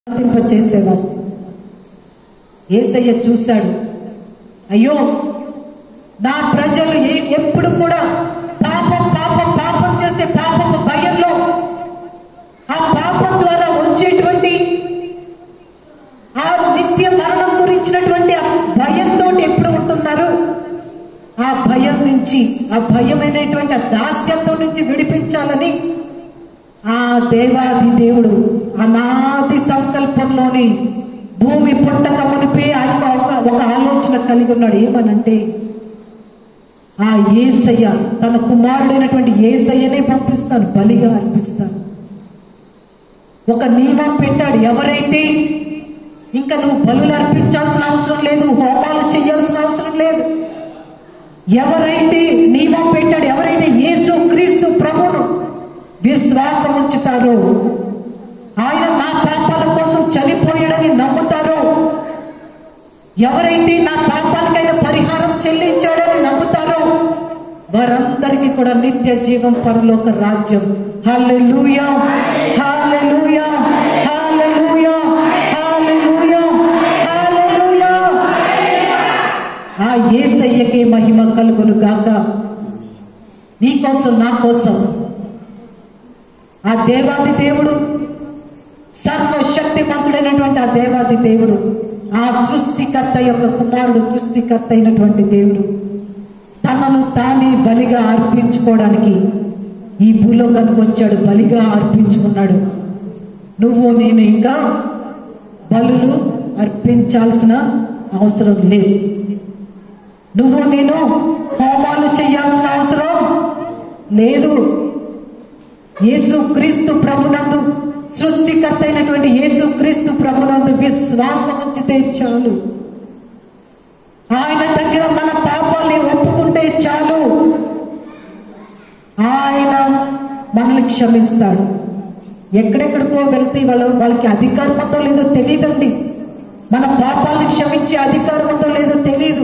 చేసేవారు ఏసయ్య చూశాడు అయ్యో నా ప్రజలు ఏ- ఎప్పుడు కూడా పాపం పాపం పాపం చేస్తే పాపం భయంలో ఆ పాపం ద్వారా వచ్చేటువంటి ఆ నిత్య మరణం గురించినటువంటి ఆ భయంతో ఎప్పుడు ఉంటున్నారు ఆ భయం నుంచి ఆ భయమైనటువంటి ఆ దాస్యంతో నుంచి విడిపించాలని ఆ దేవాది దేవుడు అనాది సంకల్పంలోని భూమి పుట్టక మునిపే ఆయన ఒక ఒక ఆలోచన కలిగి ఉన్నాడు ఏమనంటే ఆ ఏసయ్య తన కుమారుడైనటువంటి ఏసయ్యనే పంపిస్తాను బలిగా అర్పిస్తాను ఒక నియమం పెట్టాడు ఎవరైతే ఇంకా నువ్వు బలులు అర్పించాల్సిన అవసరం లేదు హోమాలు చేయాల్సిన అవసరం లేదు ఎవరైతే నియమం పెట్టాడు ఎవరైతే యేసు క్రీస్తు ప్రభును విశ్వాసం ఉంచుతారో ఆయన నా పాపాల కోసం చనిపోయాడని నమ్ముతారో ఎవరైతే నా పాపాలకైనా పరిహారం చెల్లించాడని నమ్ముతారో వారందరికీ కూడా నిత్య జీవం పరలోక రాజ్యం హల్లెలూయా హల్లెలూయా హల్లెలూయా హల్లెలూయా హల్లెలూయా ఆ యేసయ్యకే మహిమ కలుగును గాక నీ కోసం నా కోసం ఆ దేవాది దేవుడు సర్వశక్తిమంతుడైనటువంటి ఆ దేవాది దేవుడు ఆ సృష్టికర్త యొక్క కుమారుడు సృష్టికర్త అయినటువంటి దేవుడు తనను తానే బలిగా అర్పించుకోవడానికి ఈ భూలోకానికి వచ్చాడు బలిగా అర్పించుకున్నాడు నువ్వు నేను ఇంకా బలులు అర్పించాల్సిన అవసరం లేదు నువ్వు నేను హోమాలు చేయాల్సిన అవసరం లేదు యేసు క్రీస్తు ప్రభునందు సృష్టికర్త అయినటువంటి యేసు క్రీస్తు ప్రభునందు విశ్వాసం ఉంచితే చాలు ఆయన దగ్గర మన పాపాల్ని ఒప్పుకుంటే చాలు ఆయన మనల్ని క్షమిస్తాడు ఎక్కడెక్కడికో వెళ్తే వాళ్ళ వాళ్ళకి అధికారం ఉందో లేదో తెలియదండి మన పాపాలను క్షమించే అధికారం ఉందో లేదో తెలియదు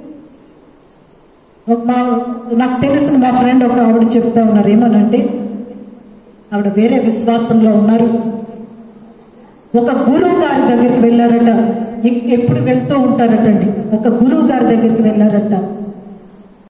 ఒక మా నాకు తెలిసిన మా ఫ్రెండ్ ఒక ఆవిడ చెప్తా ఉన్నారు ఏమనంటే ఆవిడ వేరే విశ్వాసంలో ఉన్నారు ఒక గురువు గారి దగ్గరికి వెళ్ళారట ఎ- ఎప్పుడు వెళ్తూ ఉంటారటండి ఒక గురువు గారి దగ్గరికి వెళ్ళారట